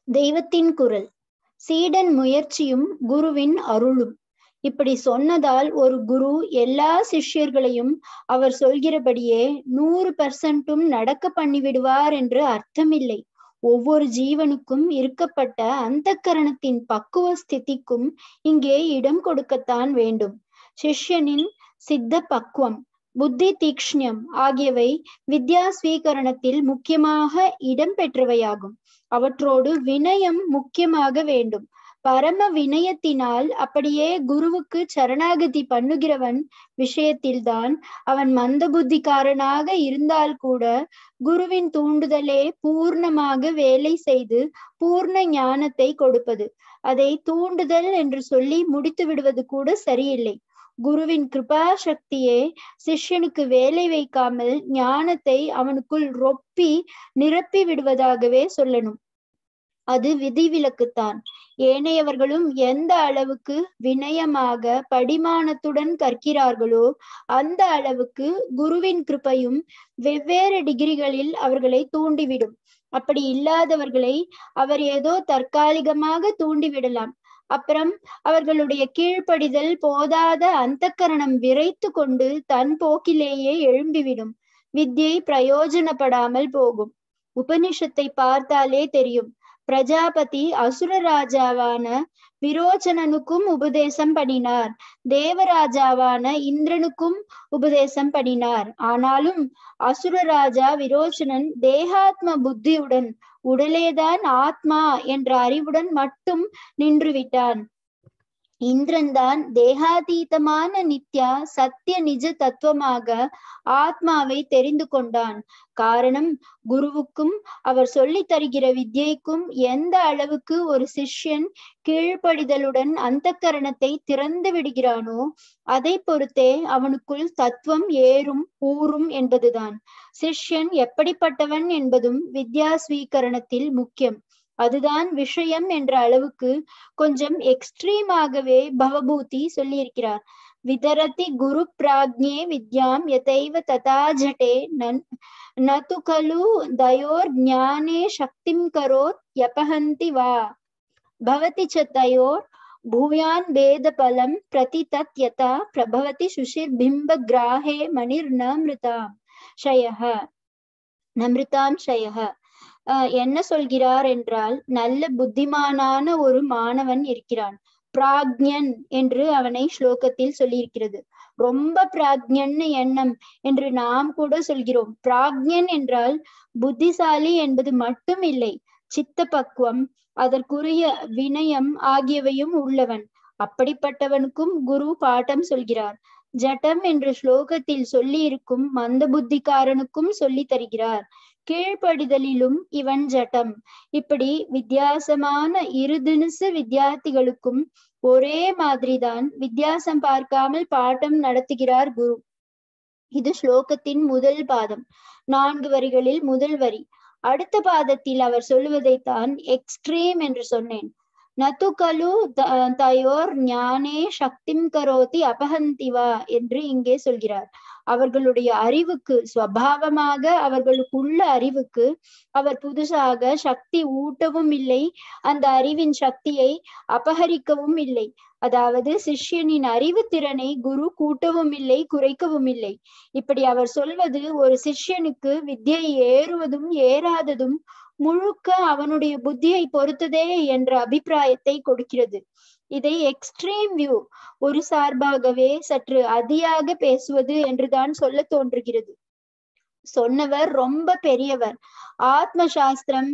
தெய்வத்தின் குரல் சீடன் முயற்சியும் குருவின் அருளும் இப்படி சொன்னதால் ஒரு குரு எல்லா சிஷ்யர்களையும் அவர் சொல்கிறபடியே நூறு பர்சன்ட்டும் நடக்க பண்ணிவிடுவார் என்று அர்த்தமில்லை ஒவ்வொரு ஜீவனுக்கும் இருக்கப்பட்ட அந்த கரணத்தின் பக்குவ ஸ்திதிக்கும் இங்கே இடம் கொடுக்கத்தான் வேண்டும் சிஷ்யனின் சித்த பக்குவம் புத்தி தீக்ஷ்ணியம் ஆகியவை வித்யா ஸ்வீகரணத்தில் முக்கியமாக இடம் பெற்றவையாகும் அவற்றோடு வினயம் முக்கியமாக வேண்டும் பரம வினயத்தினால் அப்படியே குருவுக்கு சரணாகதி பண்ணுகிறவன் விஷயத்தில்தான் அவன் மந்த புத்திக்காரனாக இருந்தால் கூட குருவின் தூண்டுதலே பூர்ணமாக வேலை செய்து பூர்ண ஞானத்தை கொடுப்பது அதை தூண்டுதல் என்று சொல்லி முடித்து விடுவது கூட சரியில்லை குருவின் கிருபா சக்தியே சிஷ்யனுக்கு வேலை வைக்காமல் ஞானத்தை அவனுக்குள் ரொப்பி நிரப்பி விடுவதாகவே சொல்லணும் அது விதிவிலக்குத்தான் ஏனையவர்களும் எந்த அளவுக்கு வினயமாக படிமானத்துடன் கற்கிறார்களோ அந்த அளவுக்கு குருவின் கிருப்பையும் வெவ்வேறு டிகிரிகளில் அவர்களை தூண்டிவிடும் அப்படி இல்லாதவர்களை அவர் ஏதோ தற்காலிகமாக தூண்டிவிடலாம் அப்புறம் அவர்களுடைய கீழ்ப்படிதல் போதாத அந்த கரணம் விரைத்து கொண்டு தன் போக்கிலேயே எழும்பிவிடும் வித்யை பிரயோஜனப்படாமல் போகும் உபனிஷத்தை பார்த்தாலே தெரியும் பிரஜாபதி அசுர ராஜாவான விரோச்சனனுக்கும் உபதேசம் பண்ணினார் தேவராஜாவான இந்திரனுக்கும் உபதேசம் பண்ணினார் ஆனாலும் அசுர ராஜா விரோச்சனன் தேகாத்ம புத்தியுடன் உடலேதான் ஆத்மா என்ற அறிவுடன் மட்டும் நின்று விட்டான் இந்திரன் தான் தேகாதீதமான நித்யா சத்திய நிஜ தத்துவமாக ஆத்மாவை தெரிந்து கொண்டான் காரணம் குருவுக்கும் அவர் சொல்லி தருகிற வித்யைக்கும் எந்த அளவுக்கு ஒரு சிஷ்யன் கீழ்ப்படிதலுடன் அந்த கரணத்தை திறந்து விடுகிறானோ அதை பொறுத்தே அவனுக்குள் தத்துவம் ஏறும் ஊறும் என்பதுதான் சிஷ்யன் எப்படிப்பட்டவன் என்பதும் வித்யா ஸ்வீகரணத்தில் முக்கியம் அதுதான் விஷயம் என்ற அளவுக்கு கொஞ்சம் எக்ஸ்ட்ரீமாகவே பவபூதி சொல்லியிருக்கிறார் விதரதி குரு பிராக்ஞே வித்யாம் யதைவ ததா ஜட்டே நன் நது கலு தயோர் ஞானே சக்திம் கரோத் யபஹந்தி வா பவதி ச தயோர் பூயான் வேத பலம் பிரதி தத் யதா பிரபவதி சுஷிர் பிம்ப கிராஹே மணிர் நமிருதாம் ஷயஹ நமிருதாம் ஷயஹ என்ன சொல்கிறார் என்றால் நல்ல புத்திமானான ஒரு மாணவன் இருக்கிறான் பிராக்ஞன் என்று அவனை ஸ்லோகத்தில் சொல்லியிருக்கிறது ரொம்ப பிராக்ஞன்னு எண்ணம் என்று நாம் கூட சொல்கிறோம் பிராக்ஞன் என்றால் புத்திசாலி என்பது மட்டும் இல்லை சித்த பக்குவம் அதற்குரிய வினயம் ஆகியவையும் உள்ளவன் அப்படிப்பட்டவனுக்கும் குரு பாட்டம் சொல்கிறார் ஜட்டம் என்ற ஸ்லோகத்தில் சொல்லி இருக்கும் மந்த புத்திக்காரனுக்கும் சொல்லி தருகிறார் கீழ்ப்படிதலிலும் இவன் ஜட்டம் இப்படி வித்தியாசமான இரு தினசு வித்தியார்த்திகளுக்கும் ஒரே மாதிரிதான் வித்தியாசம் பார்க்காமல் பாட்டம் நடத்துகிறார் குரு இது ஸ்லோகத்தின் முதல் பாதம் நான்கு வரிகளில் முதல் வரி அடுத்த பாதத்தில் அவர் சொல்லுவதைத்தான் எக்ஸ்ட்ரீம் என்று சொன்னேன் நது கலு தயோர் ஞானே சக்திம் கரோதி அபஹந்திவா என்று இங்கே சொல்கிறார் அவர்களுடைய அறிவுக்கு சுவாவமாக அவர்களுக்குள்ள அறிவுக்கு அவர் புதுசாக சக்தி ஊட்டவும் இல்லை அந்த அறிவின் சக்தியை அபகரிக்கவும் இல்லை அதாவது சிஷ்யனின் அறிவு திறனை குரு கூட்டவும் இல்லை குறைக்கவும் இல்லை இப்படி அவர் சொல்வது ஒரு சிஷ்யனுக்கு வித்தியை ஏறுவதும் ஏறாததும் முழுக்க அவனுடைய புத்தியை பொறுத்ததே என்ற அபிப்பிராயத்தை கொடுக்கிறது இதை எக்ஸ்ட்ரீம் வியூ ஒரு சார்பாகவே சற்று அதியாக பேசுவது என்றுதான் சொல்ல தோன்றுகிறது சொன்னவர் ரொம்ப பெரியவர் ஆத்ம சாஸ்திரம்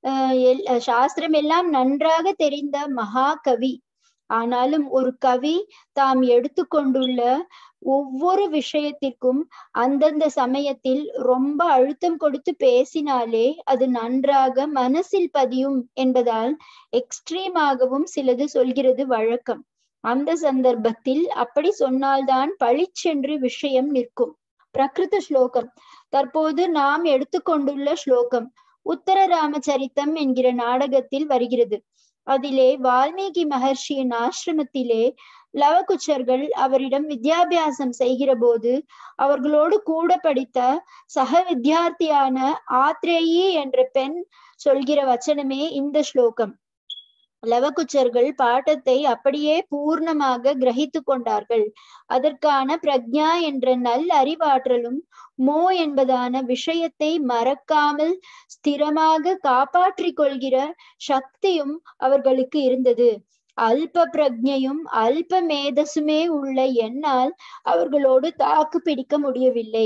சாஸ்திரம் எல்லாம் நன்றாக தெரிந்த மகா கவி ஆனாலும் ஒரு கவி தாம் எடுத்துக்கொண்டுள்ள ஒவ்வொரு விஷயத்திற்கும் அந்தந்த சமயத்தில் ரொம்ப அழுத்தம் கொடுத்து பேசினாலே அது நன்றாக மனசில் பதியும் என்பதால் எக்ஸ்ட்ரீமாகவும் சிலது சொல்கிறது வழக்கம் அந்த சந்தர்ப்பத்தில் அப்படி சொன்னால்தான் பளிச்சென்று விஷயம் நிற்கும் பிரகிருத ஸ்லோகம் தற்போது நாம் எடுத்துக்கொண்டுள்ள ஸ்லோகம் உத்தர ராமச்சரித்தம் என்கிற நாடகத்தில் வருகிறது அதிலே வால்மீகி மகர்ஷியின் ஆசிரமத்திலே லவகுச்சர்கள் அவரிடம் வித்யாபியாசம் செய்கிற போது அவர்களோடு கூட படித்த சக வித்யார்த்தியான ஆத்ரேயி என்ற பெண் சொல்கிற வச்சனமே இந்த ஸ்லோகம் லவகுச்சர்கள் பாட்டத்தை அப்படியே பூர்ணமாக கிரகித்து கொண்டார்கள் அதற்கான பிரக்ஞா என்ற நல் அறிவாற்றலும் மோ என்பதான விஷயத்தை மறக்காமல் ஸ்திரமாக காப்பாற்றிக் கொள்கிற சக்தியும் அவர்களுக்கு இருந்தது அல்ப பிரஜையும் அல்ப மேதசுமே உள்ள என்னால் அவர்களோடு தாக்கு பிடிக்க முடியவில்லை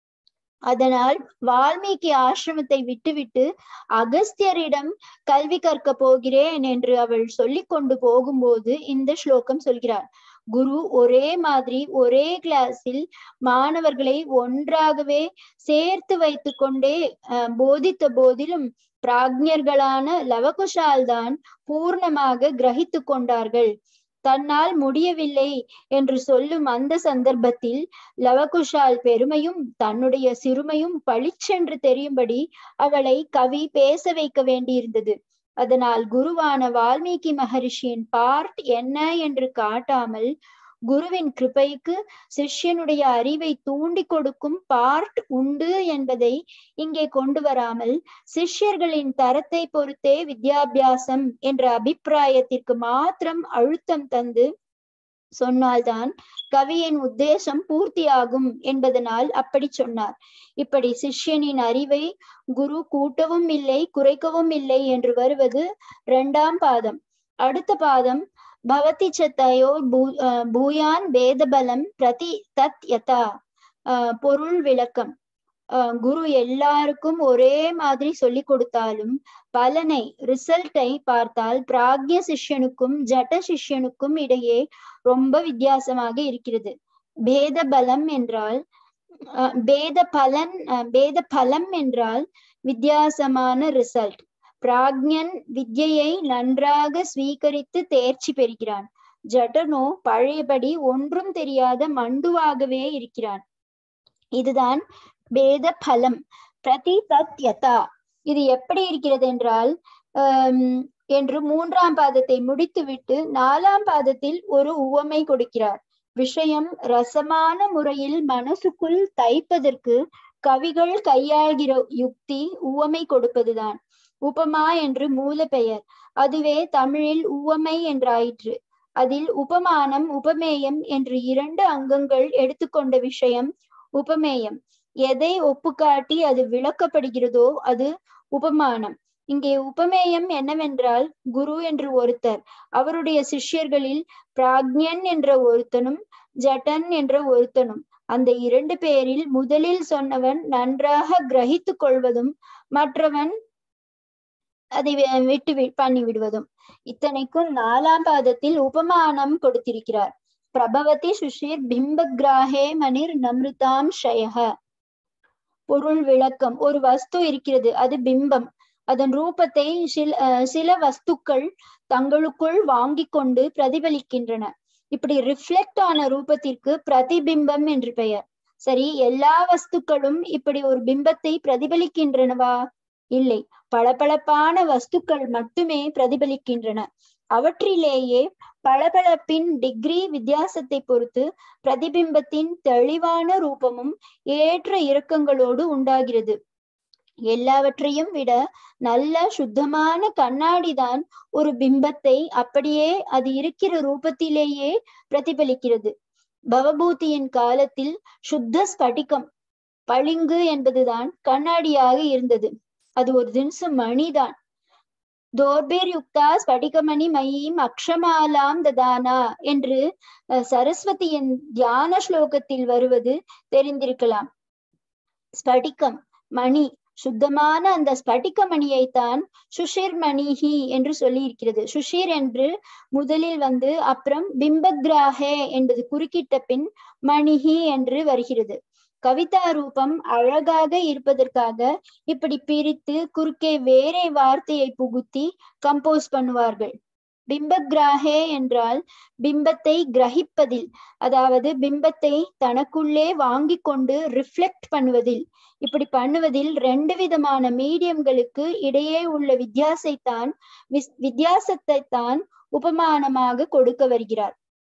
அதனால் வால்மீகி ஆசிரமத்தை விட்டுவிட்டு அகஸ்தியரிடம் கல்வி கற்க போகிறேன் என்று அவள் சொல்லிக் கொண்டு போகும்போது இந்த ஸ்லோகம் சொல்கிறார் குரு ஒரே மாதிரி ஒரே கிளாஸில் மாணவர்களை ஒன்றாகவே சேர்த்து வைத்து கொண்டே போதித்த போதிலும் பிராஜ்யர்களான லவகுஷால் தான் பூர்ணமாக கிரகித்து கொண்டார்கள் தன்னால் முடியவில்லை என்று சொல்லும் அந்த சந்தர்ப்பத்தில் லவகுஷால் பெருமையும் தன்னுடைய சிறுமையும் பளிச்சென்று தெரியும்படி அவளை கவி பேச வைக்க வேண்டியிருந்தது அதனால் குருவான வால்மீகி மகரிஷியின் பார்ட் என்ன என்று காட்டாமல் குருவின் கிருபைக்கு சிஷ்யனுடைய அறிவை தூண்டி கொடுக்கும் பார்ட் உண்டு என்பதை இங்கே கொண்டு வராமல் சிஷ்யர்களின் தரத்தை பொறுத்தே வித்யாபியாசம் என்ற அபிப்பிராயத்திற்கு மாத்திரம் அழுத்தம் தந்து சொன்னால்தான் கவியின் உத்தேசம் பூர்த்தியாகும் என்பதனால் அப்படி சொன்னார் இப்படி சிஷ்யனின் அறிவை குரு கூட்டவும் இல்லை குறைக்கவும் இல்லை என்று வருவது இரண்டாம் பாதம் அடுத்த பாதம் பவதி சத்தயோ பூயான் வேதபலம் பிரதி தத் யதா பொருள் விளக்கம் குரு எல்லாருக்கும் ஒரே மாதிரி சொல்லி கொடுத்தாலும் பலனை ரிசல்ட்டை பார்த்தால் பிராக்ய சிஷ்யனுக்கும் ஜட சிஷ்யனுக்கும் இடையே ரொம்ப வித்தியாசமாக இருக்கிறது பேத பலம் என்றால் பேத பலன் பேத பலம் என்றால் வித்தியாசமான ரிசல்ட் பிராக்ஞன் வித்யை நன்றாக ஸ்வீகரித்து தேர்ச்சி பெறுகிறான் ஜடனோ பழையபடி ஒன்றும் தெரியாத மண்டுவாகவே இருக்கிறான் இதுதான் பேத பலம் பிரதி தத் யதா இது எப்படி இருக்கிறது என்றால் என்று மூன்றாம் பாதத்தை முடித்துவிட்டு நாலாம் பாதத்தில் ஒரு உவமை கொடுக்கிறார் விஷயம் ரசமான முறையில் மனசுக்குள் தைப்பதற்கு கவிகள் கையாள்கிற யுக்தி உவமை கொடுப்பதுதான் உபமா என்று மூல பெயர் அதுவே தமிழில் உவமை என்றாயிற்று அதில் உபமானம் உபமேயம் என்று இரண்டு அங்கங்கள் எடுத்துக்கொண்ட விஷயம் உபமேயம் எதை ஒப்புக்காட்டி அது விளக்கப்படுகிறதோ அது உபமானம் இங்கே உபமேயம் என்னவென்றால் குரு என்று ஒருத்தர் அவருடைய சிஷ்யர்களில் பிராக்ஞன் என்ற ஒருத்தனும் ஜட்டன் என்ற ஒருத்தனும் அந்த இரண்டு பேரில் முதலில் சொன்னவன் நன்றாக கிரகித்து கொள்வதும் மற்றவன் அதை விட்டு பண்ணி விடுவதும் இத்தனைக்கும் நாலாம் பாதத்தில் உபமானம் கொடுத்திருக்கிறார் பிரபவதி சுஷீர் பிம்பகிராஹே மணிர் நம்ருதாம் ஷயக பொருள் விளக்கம் ஒரு வஸ்து இருக்கிறது அது பிம்பம் அதன் ரூபத்தை சில சில வஸ்துக்கள் தங்களுக்குள் வாங்கி கொண்டு பிரதிபலிக்கின்றன இப்படி ரிஃப்ளெக்ட் ஆன ரூபத்திற்கு பிரதிபிம்பம் என்று பெயர் சரி எல்லா வஸ்துக்களும் இப்படி ஒரு பிம்பத்தை பிரதிபலிக்கின்றனவா இல்லை பளபளப்பான வஸ்துக்கள் மட்டுமே பிரதிபலிக்கின்றன அவற்றிலேயே பளபளப்பின் டிகிரி வித்தியாசத்தை பொறுத்து பிரதிபிம்பத்தின் தெளிவான ரூபமும் ஏற்ற இறக்கங்களோடு உண்டாகிறது எல்லாவற்றையும் விட நல்ல சுத்தமான கண்ணாடிதான் ஒரு பிம்பத்தை அப்படியே அது இருக்கிற ரூபத்திலேயே பிரதிபலிக்கிறது பவபூதியின் காலத்தில் சுத்த ஸ்படிகம் பளிங்கு என்பதுதான் கண்ணாடியாக இருந்தது அது ஒரு தினசு மணிதான் தோர்பேர் யுக்தா ஸ்படிகமணி மயீம் அக்ஷமாலாம் ததானா என்று சரஸ்வதியின் தியான ஸ்லோகத்தில் வருவது தெரிந்திருக்கலாம் ஸ்படிகம் மணி சுத்தமான அந்த ஸ்படிக மணியைத்தான் சுஷிர் மணிஹி என்று சொல்லி இருக்கிறது சுஷிர் என்று முதலில் வந்து அப்புறம் பிம்பக்ராஹே என்பது குறுக்கிட்ட பின் மணிஹி என்று வருகிறது கவிதா ரூபம் அழகாக இருப்பதற்காக இப்படி பிரித்து குறுக்கே வேறே வார்த்தையை புகுத்தி கம்போஸ் பண்ணுவார்கள் பிம்பகிராஹே என்றால் பிம்பத்தை கிரகிப்பதில் அதாவது பிம்பத்தை தனக்குள்ளே வாங்கி கொண்டு ரிஃப்ளெக்ட் பண்ணுவதில் இப்படி பண்ணுவதில் ரெண்டு விதமான மீடியம்களுக்கு இடையே உள்ள வித்தியாசைத்தான் வித்தியாசத்தை தான் உபமானமாக கொடுக்க வருகிறார்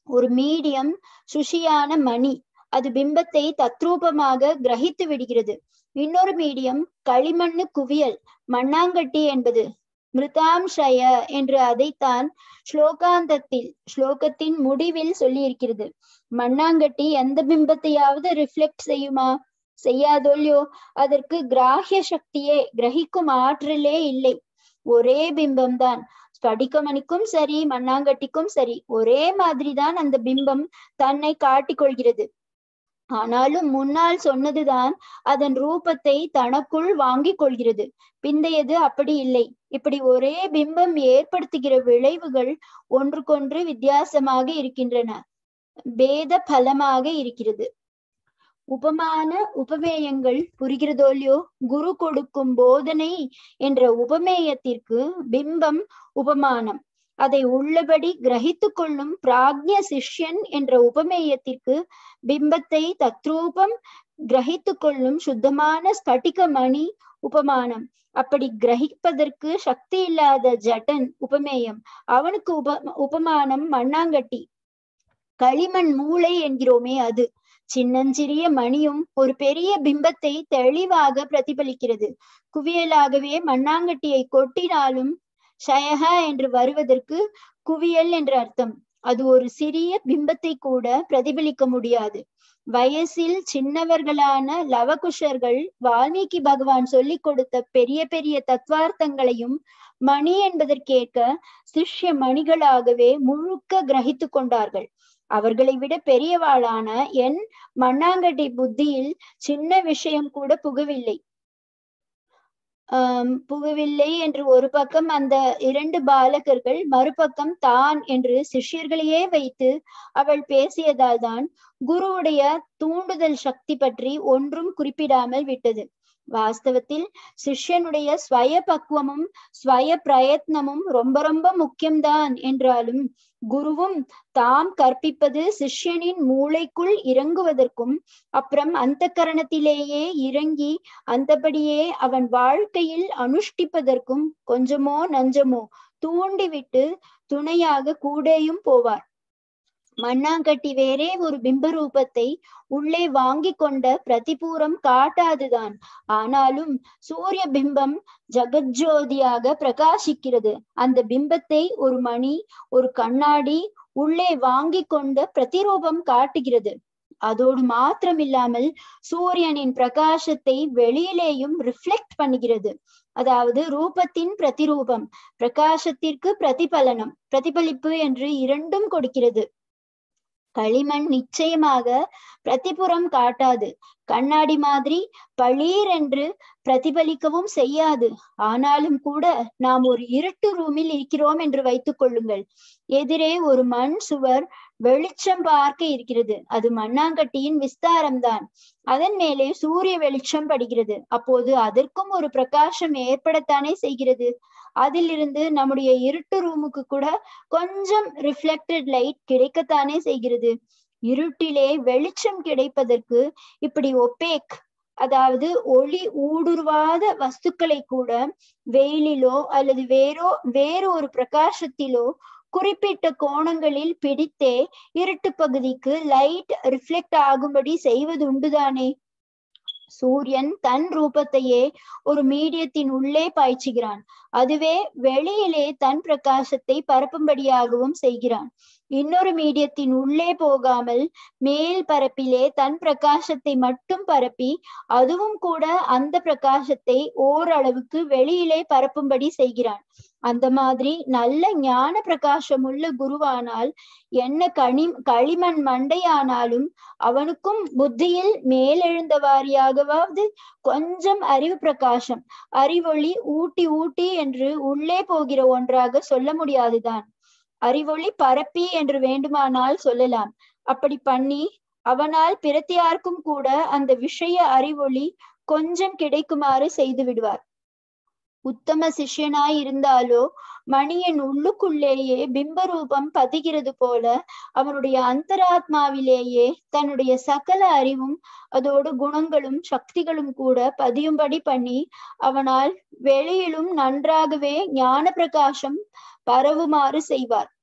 ஒரு மீடியம் சுஷியான மணி அது பிம்பத்தை தத்ரூபமாக கிரகித்து விடுகிறது இன்னொரு மீடியம் களிமண்ணு குவியல் மண்ணாங்கட்டி என்பது மிருதாம்ஷய என்று அதைத்தான் ஸ்லோகாந்தத்தில் ஸ்லோகத்தின் முடிவில் சொல்லி இருக்கிறது மண்ணாங்கட்டி எந்த பிம்பத்தையாவது ரிஃப்ளெக்ட் செய்யுமா செய்யாதோல்லையோ அதற்கு கிராகிய சக்தியே கிரகிக்கும் ஆற்றலே இல்லை ஒரே பிம்பம்தான் ஸ்படிகமணிக்கும் சரி மண்ணாங்கட்டிக்கும் சரி ஒரே மாதிரிதான் அந்த பிம்பம் தன்னை காட்டிக்கொள்கிறது ஆனாலும் முன்னால் சொன்னதுதான் அதன் ரூபத்தை தனக்குள் வாங்கிக் கொள்கிறது பிந்தையது அப்படி இல்லை இப்படி ஒரே பிம்பம் ஏற்படுத்துகிற விளைவுகள் ஒன்றுக்கொன்று வித்தியாசமாக இருக்கின்றன பேத பலமாக இருக்கிறது உபமான உபமேயங்கள் புரிகிறதோ இல்லையோ குரு கொடுக்கும் போதனை என்ற உபமேயத்திற்கு பிம்பம் உபமானம் அதை உள்ளபடி கிரகித்து கொள்ளும் பிராக்ஞ சிஷ்யன் என்ற உபமேயத்திற்கு பிம்பத்தை தத்ரூபம் கிரகித்து கொள்ளும் சுத்தமான ஸ்பட்டிக மணி உபமானம் அப்படி கிரகிப்பதற்கு சக்தி இல்லாத ஜட்டன் உபமேயம் அவனுக்கு உப உபமானம் மண்ணாங்கட்டி களிமண் மூளை என்கிறோமே அது சின்னஞ்சிறிய மணியும் ஒரு பெரிய பிம்பத்தை தெளிவாக பிரதிபலிக்கிறது குவியலாகவே மண்ணாங்கட்டியை கொட்டினாலும் ஷயக என்று வருவதற்கு குவியல் என்ற அர்த்தம் அது ஒரு சிறிய பிம்பத்தை கூட பிரதிபலிக்க முடியாது வயசில் சின்னவர்களான லவகுஷர்கள் வால்மீகி பகவான் சொல்லிக் கொடுத்த பெரிய பெரிய தத்வார்த்தங்களையும் மணி என்பதற்கேற்க சிஷ்ய மணிகளாகவே முழுக்க கிரகித்து கொண்டார்கள் அவர்களை விட பெரியவாளான என் மண்ணாங்கட்டி புத்தியில் சின்ன விஷயம் கூட புகவில்லை ஆஹ் புகவில்லை என்று ஒரு பக்கம் அந்த இரண்டு பாலகர்கள் மறுபக்கம் தான் என்று சிஷ்யர்களையே வைத்து அவள் பேசியதால் தான் குருவுடைய தூண்டுதல் சக்தி பற்றி ஒன்றும் குறிப்பிடாமல் விட்டது வாஸ்தவத்தில் சிஷ்யனுடைய ஸ்வய பக்குவமும் ஸ்வய பிரயத்னமும் ரொம்ப ரொம்ப முக்கியம்தான் என்றாலும் குருவும் தாம் கற்பிப்பது சிஷ்யனின் மூளைக்குள் இறங்குவதற்கும் அப்புறம் அந்த கரணத்திலேயே இறங்கி அந்தபடியே அவன் வாழ்க்கையில் அனுஷ்டிப்பதற்கும் கொஞ்சமோ நஞ்சமோ தூண்டிவிட்டு துணையாக கூடேயும் போவார் மண்ணாங்கட்டி வேறே ஒரு பிம்ப ரூபத்தை உள்ளே வாங்கி கொண்ட பிரதிபூரம் காட்டாதுதான் ஆனாலும் சூரிய பிம்பம் ஜகஜோதியாக பிரகாசிக்கிறது அந்த பிம்பத்தை ஒரு மணி ஒரு கண்ணாடி உள்ளே வாங்கி கொண்ட பிரதிரூபம் காட்டுகிறது அதோடு மாத்திரமில்லாமல் சூரியனின் பிரகாசத்தை வெளியிலேயும் ரிஃப்ளெக்ட் பண்ணுகிறது அதாவது ரூபத்தின் பிரதிரூபம் பிரகாசத்திற்கு பிரதிபலனம் பிரதிபலிப்பு என்று இரண்டும் கொடுக்கிறது களிமண் நிச்சயமாக பிரதிபுறம் காட்டாது கண்ணாடி மாதிரி பளீர் என்று பிரதிபலிக்கவும் செய்யாது ஆனாலும் கூட நாம் ஒரு இருட்டு ரூமில் இருக்கிறோம் என்று வைத்துக் கொள்ளுங்கள் எதிரே ஒரு மண் சுவர் வெளிச்சம் பார்க்க இருக்கிறது அது மண்ணாங்கட்டியின் விஸ்தாரம்தான் அதன் மேலே சூரிய வெளிச்சம் படுகிறது அப்போது அதற்கும் ஒரு பிரகாசம் ஏற்படத்தானே செய்கிறது அதிலிருந்து நம்முடைய இருட்டு ரூமுக்கு கூட கொஞ்சம் ரிஃப்ளெக்டட் லைட் கிடைக்கத்தானே செய்கிறது இருட்டிலே வெளிச்சம் கிடைப்பதற்கு இப்படி ஒப்பேக் அதாவது ஒளி ஊடுருவாத வஸ்துக்களை கூட வெயிலிலோ அல்லது வேறோ வேறு ஒரு பிரகாசத்திலோ குறிப்பிட்ட கோணங்களில் பிடித்தே இருட்டு பகுதிக்கு லைட் ரிஃப்ளெக்ட் ஆகும்படி செய்வது உண்டுதானே சூரியன் தன் ரூபத்தையே ஒரு மீடியத்தின் உள்ளே பாய்ச்சுகிறான் அதுவே வெளியிலே தன் பிரகாசத்தை பரப்பும்படியாகவும் செய்கிறான் இன்னொரு மீடியத்தின் உள்ளே போகாமல் மேல் பரப்பிலே தன் பிரகாசத்தை மட்டும் பரப்பி அதுவும் கூட அந்த பிரகாசத்தை ஓரளவுக்கு வெளியிலே பரப்பும்படி செய்கிறான் அந்த மாதிரி நல்ல ஞான பிரகாசம் உள்ள குருவானால் என்ன கனி களிமண் மண்டையானாலும் அவனுக்கும் புத்தியில் மேலெழுந்த வாரியாகவாவது கொஞ்சம் அறிவு பிரகாசம் அறிவொளி ஊட்டி ஊட்டி என்று உள்ளே போகிற ஒன்றாக சொல்ல முடியாதுதான் அறிவொளி பரப்பி என்று வேண்டுமானால் சொல்லலாம் அப்படி பண்ணி அவனால் பிரத்தியார்க்கும் கூட அந்த விஷய அறிவொளி கொஞ்சம் கிடைக்குமாறு செய்து விடுவார் உத்தம சிஷ்யனாய் இருந்தாலோ மணியின் உள்ளுக்குள்ளேயே பிம்ப ரூபம் பதிகிறது போல அவனுடைய அந்தராத்மாவிலேயே தன்னுடைய சகல அறிவும் அதோடு குணங்களும் சக்திகளும் கூட பதியும்படி பண்ணி அவனால் வெளியிலும் நன்றாகவே ஞான பிரகாசம் பரவுமாறு செய்வார்